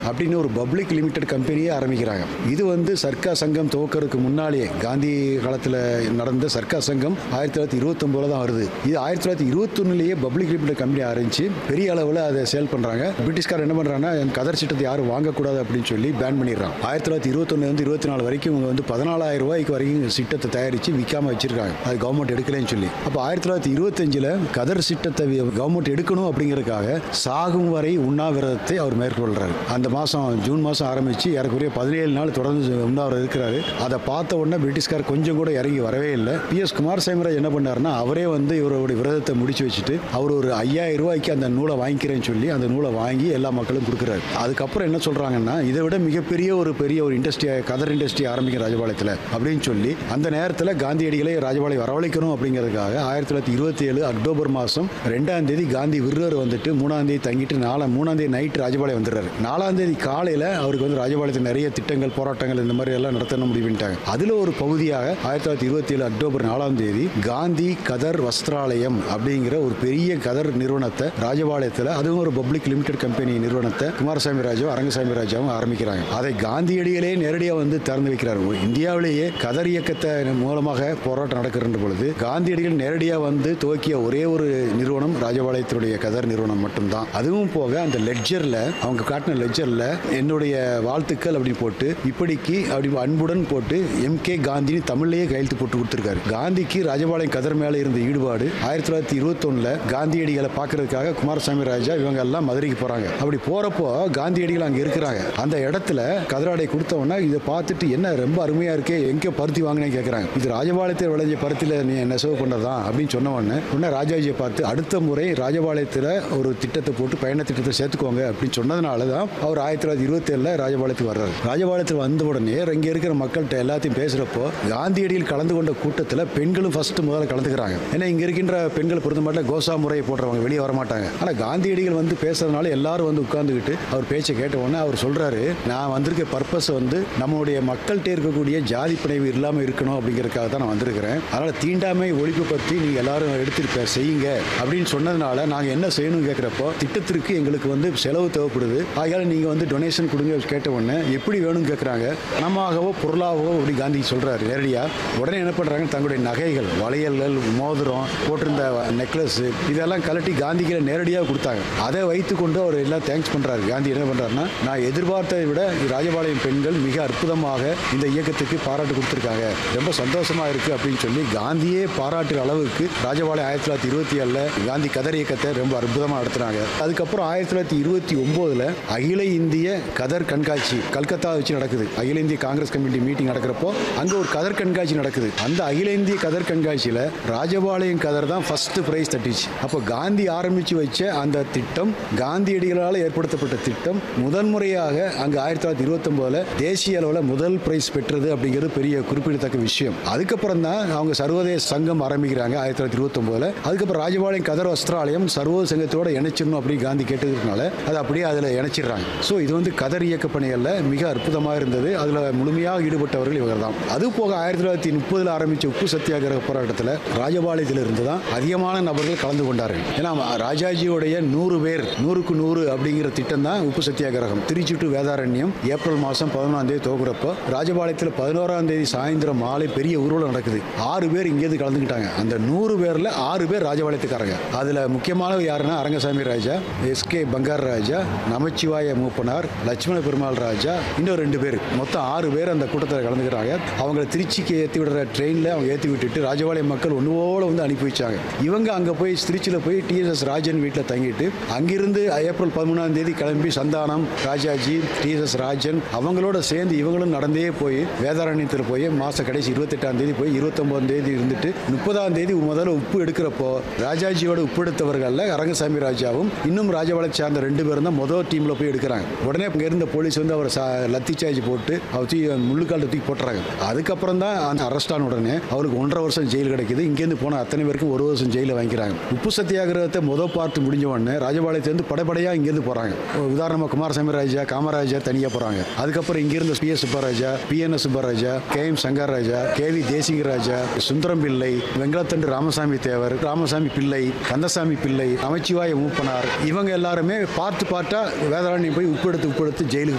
அப்படின்னு ஒரு public limited கம்பெனியே ஆரம்பிக்கிறாங்க இது வந்து சர்க்கா சங்கம் துவக்கறதுக்கு முன்னாலேயே காந்தி காலத்தில் நடந்த சர்க்கா சங்கம் ஆயிரத்தி தொள்ளாயிரத்தி இருபத்தொம்போது தான் வருது இது ஆயிரத்தி தொள்ளாயிரத்தி இருபத்தொன்னுலேயே பப்ளிக் லிமிடெட் கம்பெனி ஆரம்பிச்சு பெரிய அளவில் அதை சேல் பண்ணுறாங்க பிரிட்டிஷ்கார் என்ன பண்ணுறாங்கன்னா கதர் சட்டத்தை யாரும் வாங்கக்கூடாது அப்படின்னு சொல்லி பேன் பண்ணிடுறாங்க ஆயிரத்தி தொள்ளாயிரத்தி இருபத்தொன்னுலேருந்து இருபத்தி நாலு வரைக்கும் இவங்க வந்து பதினாலாயிரம் ரூபாய்க்கு வரைக்கும் சிட்டத்தை தயாரித்து விற்காம வச்சிருக்காங்க அது கவர்மெண்ட் எடுக்கலன்னு சொல்லி அப்போ ஆயிரத்தி தொள்ளாயிரத்தி இருபத்தஞ்சில் கதர் சிட்டத்தை கவர்மெண்ட் எடுக்கணும் அப்படிங்கிறதுக்காக சாகும் வரை உண்ணாவிரதத்தை அவர் மேற்கொள்றாரு அந்த மாதம் ஜூன் மாதம் ஆரம்பித்து ஏறக்குறைய பதினேழு நாள் தொடர்ந்து உண்ணாவிரதம் இருக்கிறாரு அதை பார்த்த உடனே பிரிட்டிஷ்கார் கொஞ்சம் கூட இறங்கி வரவே இல்லை பி எஸ் குமார் சாமிராஜ் என்ன பண்ணாருன்னா அவரே வந்து இவருடைய விரதத்தை முடிச்சு வச்சுட்டு அவர் ஒரு ஐயாயிரம் ரூபாய்க்கு அந்த நூலை வாங்கிக்கிறேன்னு சொல்லி அந்த நூலை வாங்கி எல்லா மக்களும் கொடுக்குறாரு அதுக்கப்புறம் என்ன சொல்கிறாங்கன்னா இதை விட மிகப்பெரிய ஒரு பெரிய ஒரு இண்டஸ்ட்ரி கதர் இண்டஸ்ட்ரி ஆரம்பிக்கும் ராஜபாளையத்தில் அப்படின்னு சொல்லி அந்த நேரத்தில் காந்தியடிகளை ராஜபாளையம் வரவழைக்கணும் அப்படிங்கிறதுக்காக ஆயிரத்தி தொள்ளாயிரத்தி இருபத்தி ஏழு அக்டோபர் மாதம் ரெண்டாம் தேதி காந்தி விருவர் வந்துட்டு மூணாம் தேதி தங்கிட்டு நாலா மூணாம் தேதி நைட் ராஜபாளையம் வந்துடுறாரு நாலாம் தேதி காலையில் அவருக்கு வந்து ராஜபாளையத்தில் நிறைய திட்டங்கள் போராட்டங்கள் இந்த மாதிரி எல்லாம் நடத்தணும் முடிவுட்டாங்க அதில் ஒரு பகுதியாக ஆயிரத்தி தொள்ளாயிரத்தி இருபத்தி ஏழு அக்டோபர் நாலாம் தேதி காந்தி கதர் வஸ்திராலயம் அப்படிங்கிற ஒரு பெரிய கதர் நிறுவனத்தை ராஜபாளையத்தில் அதுவும் ஒரு பப்ளிக் லிமிடெட் கம்பெனி நிறுவனத்தை குமாரசாமி ராஜாவும் அரங்கசாமி ராஜாவும் ஆரம்பிக்கிறாங்க அதை காந்தியடிகளே நேரடியாக வந்து திறந்து வைக்கிறார் இந்தியாவிலேயே கதர் இயக்கத்தை மூலமாக போராட்டம் நடக்கின்ற பொழுது காந்தியடிகள் நேரடியாக வந்து துவக்கிய ஒரே ஒரு நிறுவனம் ராஜபாளையத்தினுடைய கதர் நிறுவனம் மட்டும்தான் அதுவும் போக அந்த லெட்ஜரில் அவங்க காட்டின லெட்ஜரில் என்னுடைய வாழ்த்துக்கள் அப்படின்னு போட்டு இப்படிக்கு அப்படி அன்புடன் போட்டு எம் கே காந்தின்னு தமிழ்லேயே கையெழுத்து போட்டு கொடுத்துருக்காரு காந்திக்கு ராஜபாளையம் கதர் மேலே இருந்த ஈடுபாடு ஆயிரத்தி தொள்ளாயிரத்தி இருபத்தொன்னில் காந்தியடிகளை பார்க்கறதுக்காக குமாரசாமி ராஜா இவங்க எல்லாம் மதுரைக்கு போகிறாங்க அப்படி போகிறப்போ காந்தியடிகள் அங்கே இருக்கிறாங்க அந்த இடத்துல கதராடை கொடுத்தவொன்னே இதை பார்த்துட்டு என்ன ரொம்ப அருமையாக இருக்கே எங்கே பருத்தி வாங்கினேன்னு கேட்குறாங்க இது ராஜபாளையத்தில் விளைஞ்ச பருத்தியில் நீ நெசவு பண்ணதான் அப்படின்னு சொன்ன உடனே உடனே ராஜாஜியை பார்த்து அடுத்த முறை ராஜபாளையத்தில் ஒரு திட்டத்தை போட்டு பயண திட்டத்தை சேர்த்துக்கோங்க அப்படின்னு சொன்னதுனால தான் அவர் ஆயிரத்தி தொள்ளாயிரத்தி இருபத்தேழில் ராஜபாளையத்துக்கு வர்றாரு ராஜபாளையத்தில் வந்த உடனே இங்கே இருக்கிற மக்கள்கிட்ட எல்லாத்தையும் பேசுகிறப்போ காந்தியடியில் கலந்து கொண்ட கூட்டத்தில் பெண்களும் ஃபர்ஸ்ட் முதல்ல கலந்துக்கிறாங்க ஏன்னா இங்கே இருக்கின்ற பெண்கள் பொறுத்த மட்டும் கோசா முறையை போடுறவங்க வெளியே வர மாட்டாங்க ஆனால் காந்தியடிகள் வந்து பேசுறதுனால எல்லாரும் வந்து உட்கார்ந்துக்கிட்டு அவர் பேச்சை கேட்ட உடனே அவர் சொல்றாரு நான் வந்திருக்க பர்பஸ் வந்து நம்மளுடைய மக்கள்கிட்ட இருக்கக்கூடிய ஜாதி பிணைவு இல்லாமல் இருக்கணும் அப்படிங்கிறதுக்காக தான் நான் வந்திருக்கிறேன் அதனால் தீண்டாமை ஒழிப்பு பற்றி நீங்கள் எல்லாரும் எடுத்து செய்யுங்க அப்படின்னு சொன்னதுனால நாங்கள் என்ன செய்யணும் கேட்குறப்போ திட்டத்திற்கு எங்களுக்கு வந்து செலவு தேவைப்படுது ஆகையால் நீங்கள் வந்து டொனேஷன் கொடுங்க கேட்ட உடனே எப்படி வேணும்னு கேட்குறாங்க பணமாகவோ பொருளாகவோ அப்படி காந்தி சொல்கிறாரு நேரடியாக உடனே என்ன பண்ணுறாங்க தங்களுடைய நகைகள் வளையல்கள் மோதிரம் போட்டிருந்த நெக்லஸ் இதெல்லாம் கலட்டி காந்திக்கு நேரடியாக கொடுத்தாங்க அதை வைத்துக்கொண்டு அவர் எல்லாம் தேங்க்ஸ் பண்ணுறாரு காந்தி என்ன பண்ணுறாருன்னா நான் எதிர்பார்த்ததை விட ராஜபாளையம் பெண்கள் மிக அற்புதமாக இந்த இயக்கத்துக்கு பாராட்டு கொடுத்துருக்காங்க ரொம்ப சந்தோஷமா இருக்கு அப்படின்னு சொல்லி காந்தியே பாராட்டுற அளவுக்கு ராஜபாளையம் ஆயிரத்தி தொள்ளாயிரத்தி இருபத்தி ஏழில் காந்தி கதர் இயக்கத்தை ரொம்ப அற்புதமாக நடத்துனாங்க அதுக்கப்புறம் ஆயிரத்தி தொள்ளாயிரத்தி இருபத்தி ஒம்போதில் அகில இந்திய கதர் கண்காட்சி கல்கத்தா வச்சு நடக்குது அகில இந்திய காங்கிரஸ் கமிட்டி மீட்டிங் நடக்கிறப்போ அங்கே ஒரு கதர் கண்காட்சி நடக்குது அந்த அகில இந்திய கதர் கண்காட்சியில் ராஜபாளையம் கதர் தான் ஃபர்ஸ்ட் பிரைஸ் தட்டிச்சு அப்போ காந்தி ஆரம்பித்து வச்ச அந்த திட்டம் காந்தியடிகளால் ஏற்படுத்தப்பட்ட திட்டம் முதன்முறையாக அங்கே ஆயிரத்தி தொள்ளாயிரத்தி இருபத்தொம்போதில் தேசிய அளவில் முதல் பிரைஸ் பெற்றது அப்படிங்கிறது பெரிய குறிப்பிடத்தக்க விஷயம் அதுக்கப்புறம் தான் அவங்க சர்வதேச சங்கம் ஆரம்பிக்கிறாங்க ஆயிரத்தி தொள்ளாயிரத்தி இருபத்தொம்போதில் அதுக்கப்புறம் ராஜபாளையம் கதர் வஸ்திராலயம் சர்வதேச சங்கத்தோட இணைச்சிடணும் அப்படின்னு காந்தி கேட்டதுனால அதை அப்படியே அதில் இணைச்சிடுறாங்க ஸோ இது வந்து கதர் இயக்க பணிகளில் மிக அற்புதமாக இருந்தது அதில் முழுமையாக ஈடுபட்டவர்கள் இவர்கள் தான் அது போக ஆயிரத்தி தொள்ளாயிரத்தி முப்பதில் ஆரம்பித்த உப்பு சத்தியாகிரக போராட்டத்தில் ராஜபாளையத்தில் இருந்து தான் அதிகமான நபர்கள் கலந்து கொண்டார்கள் ஏன்னா ராஜாஜியோடைய நூறு பேர் நூறுக்கு நூறு அப்படிங்கிற திட்டம் தான் உப்பு சத்தியாகிரகம் திருச்சி டு வேதாரண்யம் ஏப்ரல் மாதம் பதினொன்றாம் தேதி துவங்குறப்போ ராஜபாளையத்தில் பதினோராம் தேதி சாயந்தரம் மாலை பெரிய ஊர்வலம் நடக்குது ஆறு பேர் இங்கேருந்து கலந்துக்கிட்டாங்க அந்த நூறு பேரில் ஆறு பேர் ராஜபாளையத்துக்காரங்க அதில் முக்கியமானவர் யாருன்னா அரங்கசாமி ராஜா எஸ்கே பங்கார் ராஜா நமச்சிவாய மூப்பனார் லட்சுமண பெருமாள் ராஜா இன்னும் ரெண்டு பேர் மொத்தம் ஆறு பேர் அந்த கூட்டத்தில் கலந்துக்கிறாங்க அவங்கள திருச்சிக்கு ஏற்றி விடுற ட்ரெயினில் அவங்க ஏற்றி விட்டுட்டு ராஜபாளையம் மக்கள் ஒன்றுவோடு வந்து அனுப்பி வச்சாங்க இவங்க அங்கே போய் திருச்சியில் போய் டிஎஸ்எஸ் ராஜன் வீட்டில் தங்கிட்டு அங்கிருந்து ஏப்ரல் பதிமூணாம் தேதி கிளம்பி சந்தானம் ராஜாஜி டிஎஸ்எஸ் ராஜன் அவங்களோட சேர்ந்து இவங்களும் நடந்தே போய் வேதாரண்யத்தில் போய் மாத கடைசி இருபத்தெட்டாம் தேதி போய் இருபத்தொம்போதாம் தேதி இருந்துட்டு முப்பதாம் தேதி முதல்ல உப்பு எடுக்கிறப்போ ராஜாஜியோட உப்பு எடுத்தவர்களில் அரங்கசாமி ராஜாவும் இன்னும் ராஜபாளையம் சார்ந்த ரெண்டு பேரும் தான் முதல் டீமில் போய் எடுக்கிறாங்க உடனே இங்கே இருந்த போலீஸ் வந்து அவர் லத்தி சார்ஜ் போட்டு அவர் தூக்கி முள்ளுக்கால் தூக்கி போட்டுறாங்க அதுக்கப்புறம் தான் அந்த அரெஸ்ட் ஆன உடனே அவருக்கு ஒன்றரை வருஷம் ஜெயில் கிடைக்குது இங்கேருந்து போன அத்தனை பேருக்கும் ஒரு வருஷம் ஜெயிலில் வாங்கிக்கிறாங்க உப்பு சத்தியாகிரகத்தை முதல் பார்த்து முடிஞ்ச உடனே ராஜபாளையத்துலேருந்து படைப்படையாக இங்கேருந்து போகிறாங்க உதாரணமாக குமாரசாமி ராஜா காமராஜா தனியாக போகிறாங்க அதுக்கப்புறம் இங்கிருந்து P S Subbaraja P N S Subbaraja K M Shankar Raja K V Desika Raja Sundaram Pillai வெங்கலத்தண்டு ராமசாமி தேவர் ராமசாமி பிள்ளை கந்தசாமி பிள்ளை நமச்சிவாய மூப்பனார் இவங்க எல்லாருமே பார்த்து பார்த்தா வேதாரண்யம் போய் உப்பெடுத்து உப்பெடுத்து ஜெயிலுக்கு